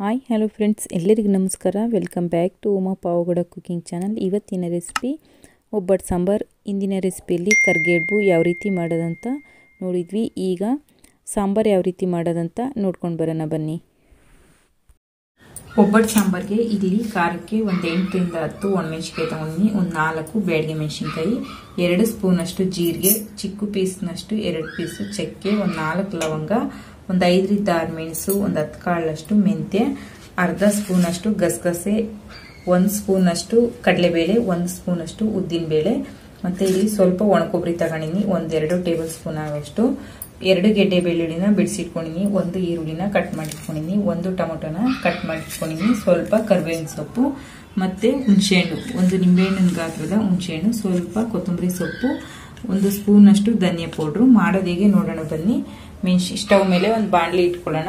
hi hello friends ಎಲ್ಲರಿಗೂ ನಮಸ್ಕಾರ welcome back to Uma Pavagada cooking channel ಇವತ್ತಿನ ರೆಸಿಪಿ ಒಬ್ಬಟ್ಟು ಸಾಂಬಾರು ಇಂದಿನ ರೆಸಿಪಿಯಲ್ಲಿ ಕರ್ಗೇಡ್ಬು ಯಾವ ರೀತಿ ಮಾಡೋದಂತ ನೋಡಿದ್ವಿ ಈಗ ಸಾಂಬಾರು ಯಾವ ರೀತಿ ಮಾಡೋದಂತ ನೋಡ್ಕೊಂಡು ಬರೋಣ ಬನ್ನಿ ಒಬ್ಬಟ್ಟು ಸಾಂಬಾರಿಗೆ ಇಲ್ಲಿ ಖಾರಕ್ಕೆ ಒಂದು ಎಂಟರಿಂದ ಹತ್ತು ಒಣಮೆಣ್ಸಿನ್ಕಾಯಿ ತೊಗೊಂಡಿನಿ ಒಂದು ನಾಲ್ಕು ಬ್ಯಾಡಿಗೆ ಮೆಣಸಿನ್ಕಾಯಿ ಎರಡು ಸ್ಪೂನಷ್ಟು ಜೀರಿಗೆ ಚಿಕ್ಕ ಪೀಸ್ನಷ್ಟು ಎರಡು ಪೀಸು ಚಕ್ಕೆ ಒಂದು ನಾಲ್ಕು ಲವಂಗ ಒಂದು ಐದರಿಂದ ಆರು ಮೆಣಸು ಒಂದು ಹತ್ತು ಕಾಳಷ್ಟು ಮೆಂತ್ಯ ಅರ್ಧ ಸ್ಪೂನಷ್ಟು ಗಸಗಸೆ ಒಂದು ಸ್ಪೂನಷ್ಟು ಕಡಲೆಬೇಳೆ ಒಂದು ಸ್ಪೂನಷ್ಟು ಉದ್ದಿನಬೇಳೆ ಮತ್ತು ಇಲ್ಲಿ ಸ್ವಲ್ಪ ಒಣಕೊಬ್ಬರಿ ತಗೊಂಡಿನಿ ಒಂದೆರಡು ಟೇಬಲ್ ಸ್ಪೂನ್ ಆಗೋಷ್ಟು ಎರಡು ಗೆಡ್ಡೆ ಬೆಳ್ಳುಳ್ಳಿನ ಬಿಡಿಸಿಟ್ಕೊಂಡಿನಿ ಒಂದು ಈರುಳ್ಳಿನ ಕಟ್ ಮಾಡಿಟ್ಕೊಂಡಿನಿ ಒಂದು ಟೊಮೊಟೊನ ಕಟ್ ಮಾಡಿಟ್ಕೊಂಡಿನಿ ಸ್ವಲ್ಪ ಕರಿಬೇವಿನ ಸೊಪ್ಪು ಮತ್ತು ಹುಣಸೆಹಣ್ಣು ಒಂದು ನಿಂಬೆಹಣ್ಣಿನ ಗಾತ್ರದ ಹುಣಸೆಹಣ್ಣು ಸ್ವಲ್ಪ ಕೊತ್ತಂಬರಿ ಸೊಪ್ಪು ಒಂದು ಸ್ಪೂನಷ್ಟು ಧನಿಯಾ ಪೌಡ್ರು ಮಾಡೋದು ಹೇಗೆ ನೋಡೋಣ ಬನ್ನಿ ಮೆಣಸಿ ಸ್ಟವ್ ಮೇಲೆ ಒಂದು ಬಾಣಲಿ ಇಟ್ಕೊಳ್ಳೋಣ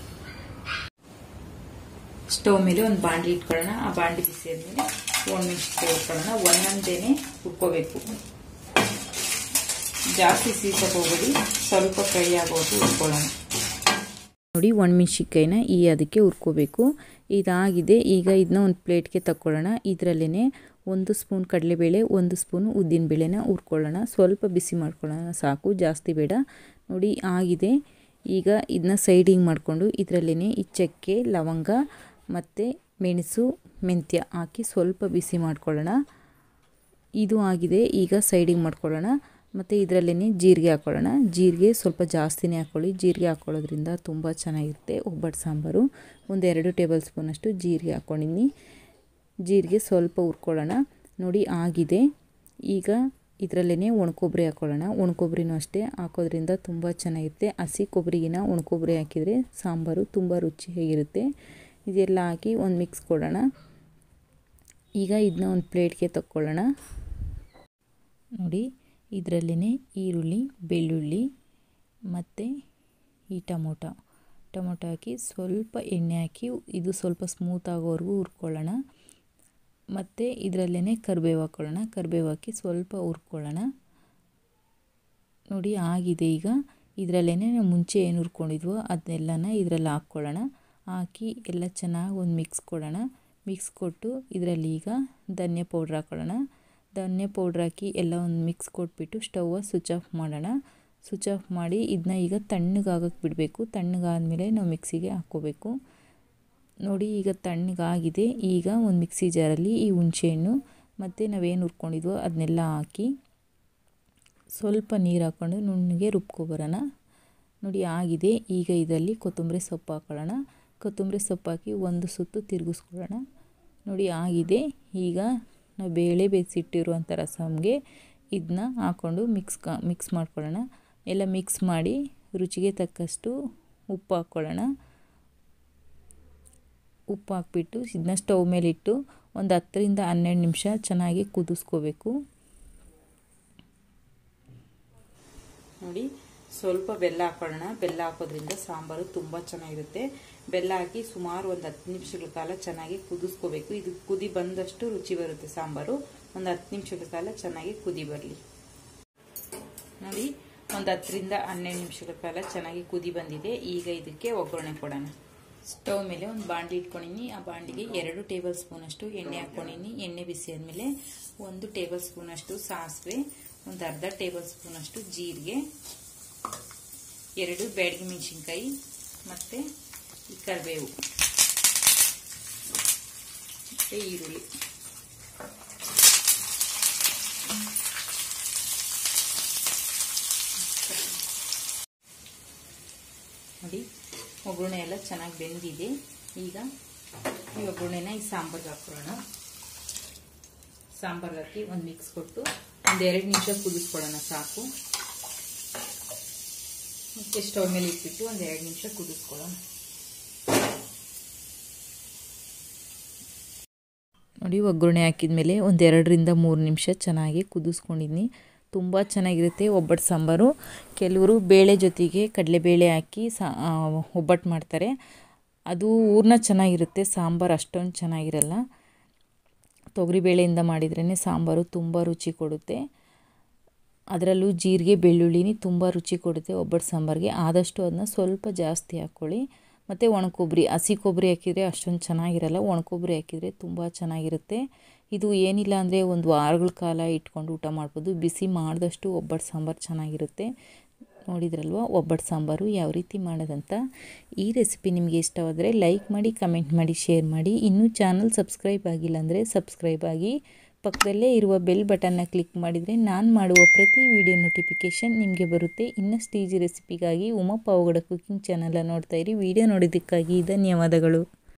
ಸ್ಟವ್ ಮೇಲೆ ಒಂದು ಬಾಂಡ್ಲಿ ಇಟ್ಕೊಳ್ಳೋಣ ಆ ಬಾಂಡ್ಲಿ ಬಿಸಿ ಆದ್ಮೇಲೆ ಒಣಮೆಣಸಿನ್ಕಾಯಿ ಇಟ್ಕೊಳ್ಳೋಣ ಒಂದೊಂದೇನೆ ಹುರ್ಕೋಬೇಕು ಜಾಸ್ತಿ ಸೀಸಕ್ಕೆ ಹೋಗೋದು ಸ್ವಲ್ಪ ಫ್ರೈ ಆಗೋದು ಹುರ್ಕೊಳ್ಳೋಣ ನೋಡಿ ಒಣಮೆಣ್ಸಿನ್ಕಾಯಿನ ಈ ಅದಕ್ಕೆ ಹುರ್ಕೋಬೇಕು ಇದಾಗಿದೆ ಈಗ ಇದನ್ನ ಒಂದು ಪ್ಲೇಟ್ಗೆ ತಗೊಳ್ಳೋಣ ಇದರಲ್ಲೇ ಒಂದು ಸ್ಪೂನ್ ಕಡಲೆಬೇಳೆ ಒಂದು ಸ್ಪೂನ್ ಉದ್ದಿನಬೇಳೆನ ಹುರ್ಕೊಳ್ಳೋಣ ಸ್ವಲ್ಪ ಬಿಸಿ ಮಾಡ್ಕೊಳ್ಳೋಣ ಸಾಕು ಜಾಸ್ತಿ ಬೇಡ ನೋಡಿ ಆಗಿದೆ ಈಗ ಇದನ್ನ ಸೈಡಿಂಗ್ ಮಾಡಿಕೊಂಡು ಇದರಲ್ಲೇ ಈ ಚಕ್ಕೆ ಲವಂಗ ಮತ್ತು ಮೆಣಸು ಮೆಂತ್ಯ ಹಾಕಿ ಸ್ವಲ್ಪ ಬಿಸಿ ಮಾಡ್ಕೊಳ್ಳೋಣ ಇದು ಆಗಿದೆ ಈಗ ಸೈಡಿಂಗ್ ಮಾಡ್ಕೊಳ್ಳೋಣ ಮತ್ತು ಇದರಲ್ಲೇ ಜೀರಿಗೆ ಹಾಕ್ಕೊಳ್ಳೋಣ ಜೀರಿಗೆ ಸ್ವಲ್ಪ ಜಾಸ್ತಿನೇ ಹಾಕ್ಕೊಳ್ಳಿ ಜೀರಿಗೆ ಹಾಕ್ಕೊಳ್ಳೋದ್ರಿಂದ ತುಂಬ ಚೆನ್ನಾಗಿರುತ್ತೆ ಒಬ್ಬಟ್ಟು ಸಾಂಬಾರು ಒಂದು ಎರಡು ಟೇಬಲ್ ಸ್ಪೂನಷ್ಟು ಜೀರಿಗೆ ಹಾಕ್ಕೊಂಡಿನಿ ಜೀರಿಗೆ ಸ್ವಲ್ಪ ಹುರ್ಕೊಳ್ಳೋಣ ನೋಡಿ ಆಗಿದೆ ಈಗ ಇದರಲ್ಲೇ ಒಣಕೊಬ್ಬರಿ ಹಾಕ್ಕೊಳ್ಳೋಣ ಒಣಕೊಬ್ಬರಿನೂ ಅಷ್ಟೇ ಹಾಕೋದ್ರಿಂದ ತುಂಬ ಚೆನ್ನಾಗಿರುತ್ತೆ ಹಸಿ ಕೊಬ್ಬರಿಗಿನ ಒಣಕೊಬ್ಬರಿ ಹಾಕಿದರೆ ಸಾಂಬಾರು ತುಂಬ ರುಚಿಯಾಗಿರುತ್ತೆ ಇದೆಲ್ಲ ಹಾಕಿ ಒಂದು ಮಿಕ್ಸ್ ಕೊಡೋಣ ಈಗ ಇದನ್ನ ಒಂದು ಪ್ಲೇಟ್ಗೆ ತಕ್ಕೊಳ್ಳೋಣ ನೋಡಿ ಇದರಲ್ಲೇ ಈರುಳ್ಳಿ ಬೆಳ್ಳುಳ್ಳಿ ಮತ್ತು ಈ ಟೊಮೊಟೊ ಟೊಮೊಟೊ ಹಾಕಿ ಸ್ವಲ್ಪ ಎಣ್ಣೆ ಹಾಕಿ ಇದು ಸ್ವಲ್ಪ ಸ್ಮೂತ್ ಆಗೋವರೆಗೂ ಹುರ್ಕೊಳ್ಳೋಣ ಮತ್ತು ಇದರಲ್ಲೇ ಕರಿಬೇವು ಹಾಕ್ಕೊಳ್ಳೋಣ ಕರಿಬೇವು ಹಾಕಿ ಸ್ವಲ್ಪ ಹುರ್ಕೊಳ್ಳೋಣ ನೋಡಿ ಆಗಿದೆ ಈಗ ಇದರಲ್ಲೇ ನಾವು ಮುಂಚೆ ಏನು ಹುರ್ಕೊಂಡಿದ್ವೋ ಅದನ್ನೆಲ್ಲನ ಇದರಲ್ಲಿ ಹಾಕ್ಕೊಳ್ಳೋಣ ಹಾಕಿ ಎಲ್ಲ ಚೆನ್ನಾಗಿ ಒಂದು ಮಿಕ್ಸ್ ಕೊಡೋಣ ಮಿಕ್ಸ್ ಕೊಟ್ಟು ಇದರಲ್ಲಿ ಈಗ ಧನಿಯಾ ಪೌಡ್ರ್ ಹಾಕ್ಕೊಳ್ಳೋಣ ಧನಿಯಾ ಪೌಡ್ರ್ ಹಾಕಿ ಎಲ್ಲ ಒಂದು ಮಿಕ್ಸ್ ಕೊಟ್ಬಿಟ್ಟು ಸ್ಟವ್ವ ಸ್ವಿಚ್ ಆಫ್ ಮಾಡೋಣ ಸ್ವಿಚ್ ಆಫ್ ಮಾಡಿ ಇದನ್ನ ಈಗ ತಣ್ಣಗಾಗಕ್ಕೆ ಬಿಡಬೇಕು ತಣ್ಣಗಾದಮೇಲೆ ನಾವು ಮಿಕ್ಸಿಗೆ ಹಾಕ್ಕೋಬೇಕು ನೋಡಿ ಈಗ ತಣ್ಣಗಾಗಿದೆ ಈಗ ಒಂದು ಮಿಕ್ಸಿ ಜಾರಲ್ಲಿ ಈ ಹುಣಸೆಹಣ್ಣು ಮತ್ತು ನಾವೇನು ಹುರ್ಕೊಂಡಿದ್ವೋ ಅದನ್ನೆಲ್ಲ ಹಾಕಿ ಸ್ವಲ್ಪ ನೀರು ಹಾಕ್ಕೊಂಡು ನುಣ್ಣಗೆ ರುಬ್ಕೊಬರೋಣ ನೋಡಿ ಆಗಿದೆ ಈಗ ಇದರಲ್ಲಿ ಕೊತ್ತಂಬರಿ ಸೊಪ್ಪು ಹಾಕ್ಕೊಳ್ಳೋಣ ಕೊತ್ತಂಬರಿ ಸೊಪ್ಪು ಹಾಕಿ ಒಂದು ಸುತ್ತು ತಿರುಗಿಸ್ಕೊಳ್ಳೋಣ ನೋಡಿ ಆಗಿದೆ ಈಗ ನಾವು ಬೇಳೆ ಬೇಯಿಸಿಟ್ಟಿರುವಂಥ ರಸಮ್ಗೆ ಇದನ್ನ ಹಾಕ್ಕೊಂಡು ಮಿಕ್ಸ್ ಮಿಕ್ಸ್ ಮಾಡ್ಕೊಳ್ಳೋಣ ಎಲ್ಲ ಮಿಕ್ಸ್ ಮಾಡಿ ರುಚಿಗೆ ತಕ್ಕಷ್ಟು ಉಪ್ಪು ಹಾಕ್ಕೊಳ್ಳೋಣ ಉಪ್ಪು ಹಾಕ್ಬಿಟ್ಟು ಇದನ್ನ ಸ್ಟವ್ ಮೇಲಿಟ್ಟು ಒಂದು ಹತ್ತರಿಂದ ಹನ್ನೆರಡು ನಿಮಿಷ ಚೆನ್ನಾಗಿ ಕುದಿಸ್ಕೋಬೇಕು ನೋಡಿ ಸ್ವಲ್ಪ ಬೆಲ್ಲ ಹಾಕೊಳ್ಳೋಣ ಬೆಲ್ಲ ಹಾಕೋದ್ರಿಂದ ಸಾಂಬಾರು ತುಂಬ ಚೆನ್ನಾಗಿರುತ್ತೆ ಬೆಲ್ಲ ಹಾಕಿ ಸುಮಾರು ಒಂದು ಹತ್ತು ನಿಮಿಷಗಳ ಕಾಲ ಚೆನ್ನಾಗಿ ಕುದಿಸ್ಕೋಬೇಕು ಇದು ಕುದಿ ಬಂದಷ್ಟು ರುಚಿ ಬರುತ್ತೆ ಸಾಂಬಾರು ಒಂದು ಹತ್ತು ನಿಮಿಷಗಳ ಕಾಲ ಚೆನ್ನಾಗಿ ಕುದಿ ಬರಲಿ ನೋಡಿ ಒಂದು ಹತ್ತರಿಂದ ಹನ್ನೆರಡು ನಿಮಿಷಗಳ ಕಾಲ ಚೆನ್ನಾಗಿ ಕುದಿ ಬಂದಿದೆ ಈಗ ಇದಕ್ಕೆ ಒಗ್ಗರಣೆ ಕೊಡೋಣ ಸ್ಟವ್ ಮೇಲೆ ಒಂದು ಬಾಂಡ್ಲಿ ಇಟ್ಕೊಂಡಿನಿ ಆ ಬಾಂಡಿಗೆ ಎರಡು ಟೇಬಲ್ ಸ್ಪೂನಷ್ಟು ಎಣ್ಣೆ ಹಾಕ್ಕೊಂಡಿನಿ ಎಣ್ಣೆ ಬಿಸಿ ಆದಮೇಲೆ ಒಂದು ಟೇಬಲ್ ಸ್ಪೂನಷ್ಟು ಸಾಸಿವೆ ಒಂದು ಅರ್ಧ ಟೇಬಲ್ ಸ್ಪೂನಷ್ಟು ಜೀರಿಗೆ ಎರಡು ಬ್ಯಾಡಿಗೆ ಮೆಣಸಿನ್ಕಾಯಿ ಮತ್ತು ಈ ಕರಿಬೇವು ಮತ್ತು ಈರುಳ್ಳಿ ನೋಡಿ ಒಗ್ಗರಣೆ ಎಲ್ಲ ಚೆನ್ನಾಗಿ ಬೆಂದಿದೆ ಈಗ ಈ ಒಗ್ಗರಣೆನ ಈ ಸಾಂಬಾರ್ಗೆ ಹಾಕೊಳ್ಳೋಣ ಸಾಂಬಾರ್ಗೆ ಹಾಕಿ ಒಂದು ಮಿಕ್ಸ್ ಕೊಟ್ಟು ಒಂದು ಎರಡು ನಿಮಿಷ ಕುದಿಸ್ಕೊಳ್ಳೋಣ ಸಾಕು ಮತ್ತೆ ಸ್ಟವ್ ಮೇಲೆ ಇಟ್ಬಿಟ್ಟು ಒಂದು ಎರಡು ನಿಮಿಷ ಕುದಿಸ್ಕೊಳ್ಳೋಣ ನೋಡಿ ಒಗ್ಗರಣೆ ಹಾಕಿದ್ಮೇಲೆ ಒಂದು ಎರಡರಿಂದ ಮೂರು ನಿಮಿಷ ಚೆನ್ನಾಗಿ ಕುದಿಸ್ಕೊಂಡಿದ್ದೀನಿ ತುಂಬ ಚೆನ್ನಾಗಿರುತ್ತೆ ಒಬ್ಬಟ್ಟು ಸಾಂಬಾರು ಕೆಲವರು ಬೇಳೆ ಜೊತೆಗೆ ಕಡಲೆಬೇಳೆ ಹಾಕಿ ಸಾ ಒಬ್ಬಟ್ಟು ಮಾಡ್ತಾರೆ ಅದು ಊರ್ನ ಚೆನ್ನಾಗಿರುತ್ತೆ ಸಾಂಬಾರು ಅಷ್ಟೊಂದು ಚೆನ್ನಾಗಿರಲ್ಲ ತೊಗರಿಬೇಳೆಯಿಂದ ಮಾಡಿದ್ರೇ ಸಾಂಬಾರು ತುಂಬ ರುಚಿ ಕೊಡುತ್ತೆ ಅದರಲ್ಲೂ ಜೀರಿಗೆ ಬೆಳ್ಳುಳ್ಳಿನಿ ತುಂಬ ರುಚಿ ಕೊಡುತ್ತೆ ಒಬ್ಬಟ್ಟು ಸಾಂಬಾರಿಗೆ ಆದಷ್ಟು ಅದನ್ನ ಸ್ವಲ್ಪ ಜಾಸ್ತಿ ಹಾಕ್ಕೊಳ್ಳಿ ಮತ್ತು ಒಣಕೊಬ್ಬರಿ ಹಸಿ ಕೊಬ್ಬರಿ ಹಾಕಿದರೆ ಅಷ್ಟೊಂದು ಚೆನ್ನಾಗಿರಲ್ಲ ಒಣಕೊಬ್ಬರಿ ಹಾಕಿದರೆ ತುಂಬ ಚೆನ್ನಾಗಿರುತ್ತೆ ಇದು ಏನಿಲ್ಲ ಅಂದರೆ ಒಂದು ವಾರಗಳ ಕಾಲ ಇಟ್ಕೊಂಡು ಊಟ ಮಾಡ್ಬೋದು ಬಿಸಿ ಮಾಡಿದಷ್ಟು ಒಬ್ಬಟ್ಟು ಸಾಂಬಾರು ಚೆನ್ನಾಗಿರುತ್ತೆ ನೋಡಿದ್ರಲ್ವ ಒಬ್ಬಟ್ಟು ಸಾಂಬಾರು ಯಾವ ರೀತಿ ಮಾಡೋದಂತ ಈ ರೆಸಿಪಿ ನಿಮಗೆ ಇಷ್ಟವಾದರೆ ಲೈಕ್ ಮಾಡಿ ಕಮೆಂಟ್ ಮಾಡಿ ಶೇರ್ ಮಾಡಿ ಇನ್ನೂ ಚಾನಲ್ ಸಬ್ಸ್ಕ್ರೈಬ್ ಆಗಿಲ್ಲ ಅಂದರೆ ಸಬ್ಸ್ಕ್ರೈಬ್ ಆಗಿ ಪಕ್ಕದಲ್ಲೇ ಇರುವ ಬೆಲ್ ಬಟನ್ನ ಕ್ಲಿಕ್ ಮಾಡಿದರೆ ನಾನು ಮಾಡುವ ಪ್ರತಿ ವಿಡಿಯೋ ನೋಟಿಫಿಕೇಷನ್ ನಿಮಗೆ ಬರುತ್ತೆ ಇನ್ನಷ್ಟು ಈಜಿ ರೆಸಿಪಿಗಾಗಿ ಉಮಾ ಪಾವಗಡ ಕುಕಿಂಗ್ ಚಾನಲ ನೋಡ್ತಾ ಇರಿ ವಿಡಿಯೋ ನೋಡಿದ್ದಕ್ಕಾಗಿ ಧನ್ಯವಾದಗಳು